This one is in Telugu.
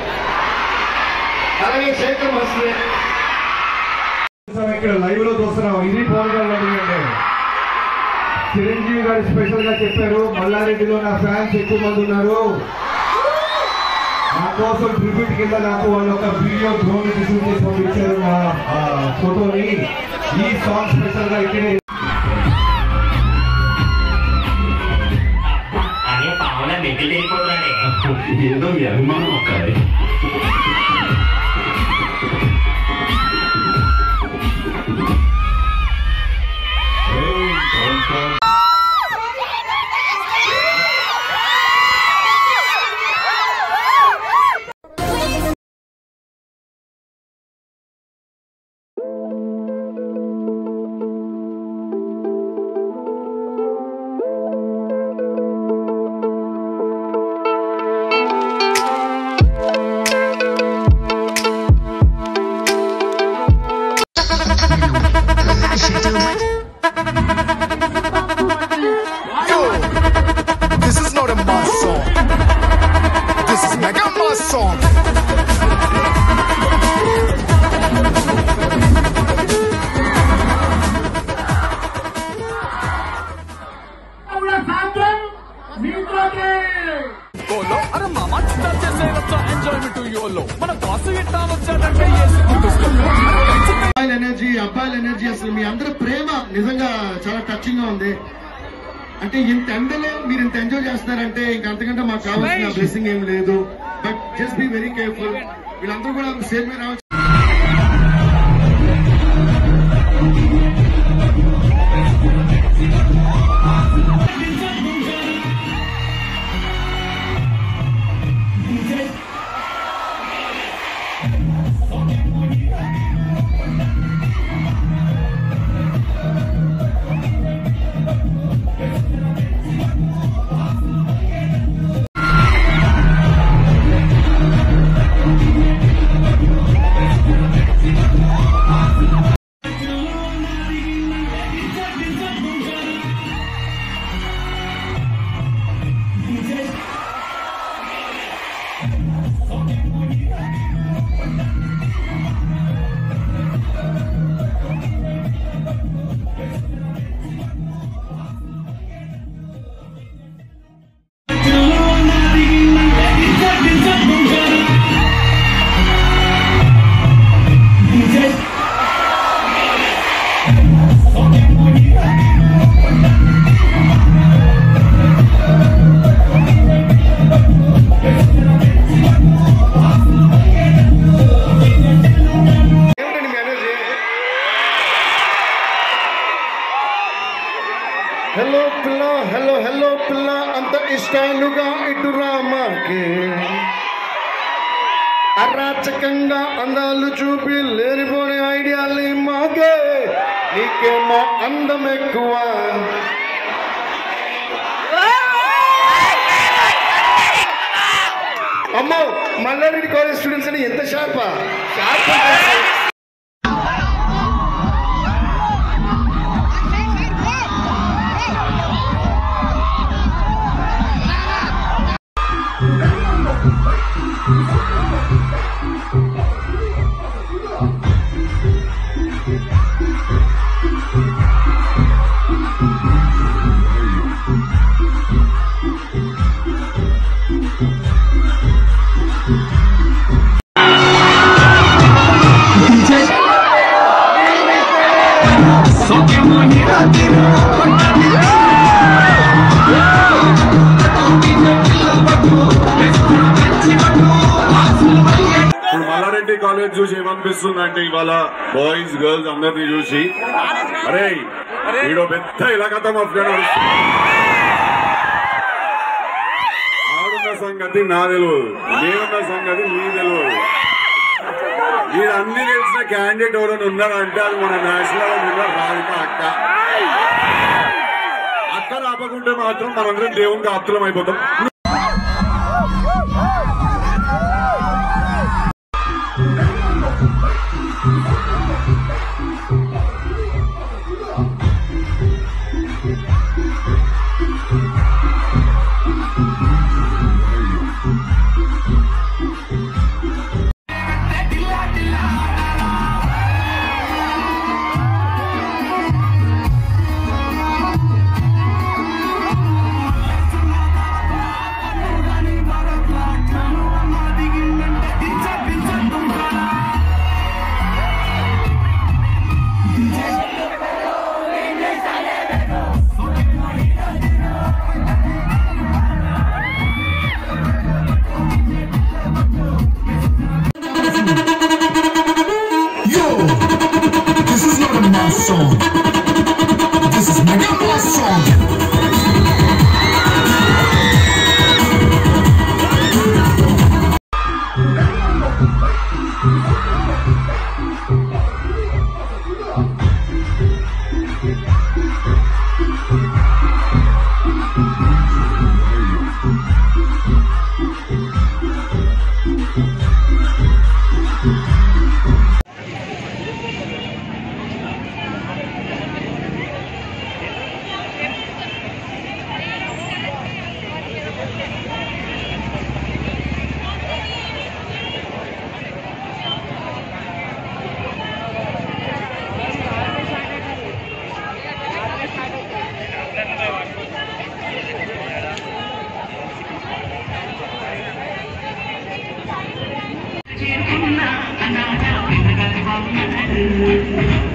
అలాగే శేఖర్ వస్తుంది ఇక్కడ లైవ్ లో చూస్తున్నాం ఇది పవన్ కళ్యాణ్ అంటే చిరంజీవి గారు స్పెషల్ గా చెప్పారు మల్లారెడ్డిలో నా ఫ్యాన్స్ ఎక్కువ మంది ఉన్నారు నా కోసం ట్రిబ్యూట్ కింద నాకు వాళ్ళు ఒక వీడియో డ్రోన్ రిసీవ్ చేసి పంపించారు నా ఆ, ఫోటోని ఈ సాంగ్ స్పెషల్ గా ఇక్కడే అదే పావులా నెగ్గిల్ అయిపోతున్నాడే ఏదో మీ అభిమానం ఒక్కడే This is not a mass song. This is mega mass song. బోలో అరే మామ చిత్తా చేసే వచ్చా ఎంజాయ్మెంట్ యోలో మన బాసు ఇట్టా వచ్చాడంటే వేసుకుంటూ అబ్బాయిల ఎనర్జీ అబ్బాయిల ఎనర్జీ అసలు మీ అందరి ప్రేమ నిజంగా చాలా టచింగ్ గా ఉంది అంటే ఇంత ఎండలో మీరు ఇంత ఎంజాయ్ చేస్తున్నారంటే ఇంక అంతకంటే మాకు కావాల్సిన బ్లెస్సింగ్ ఏం లేదు but just be very careful వీళ్ళందరూ కూడా సేఫ్ గా రావచ్చు ఏమిటండి మీ ఎనర్జీ హలో పిల్ల హలో హలో పిల్ల అంత ఇష్టాలుగా ఇటు రామాకే అరాచకంగా అందాలు చూపి లేనిపోని ఐడియాలు మాకే నీకేమో అందం ఎక్కువ అమ్మో మల్లారెడ్డి కాలేజ్ స్టూడెంట్స్ అని ఎంత షార్పా షార్ప్ ఇప్పుడు మల్లారెడ్డి కాలేజ్ చూసి ఏమనిపిస్తుంది అంటే ఇవాళ బాయ్స్ గర్ల్స్ అందరినీ చూసి అరే వీడో పెద్ద ఇలాగతం ఆడున్న సంగతి నా తెలియదు నేనున్న సంగతి నీ తెలియదు మీరు అన్ని తెలిసిన క్యాండిడేట్ ఎవరైనా ఉన్నారంటే అది మన నేషనల్ ఉన్న రాధిక అక్క అక్క రాపకుంటే మాత్రం మనందరం దేవునికి ఆప్తులం అయిపోతాం Yo, this is not a mass song. This is Mega Mass song. చేరుకున్న అనాథ పిల్లగాలి బాగున్నాడు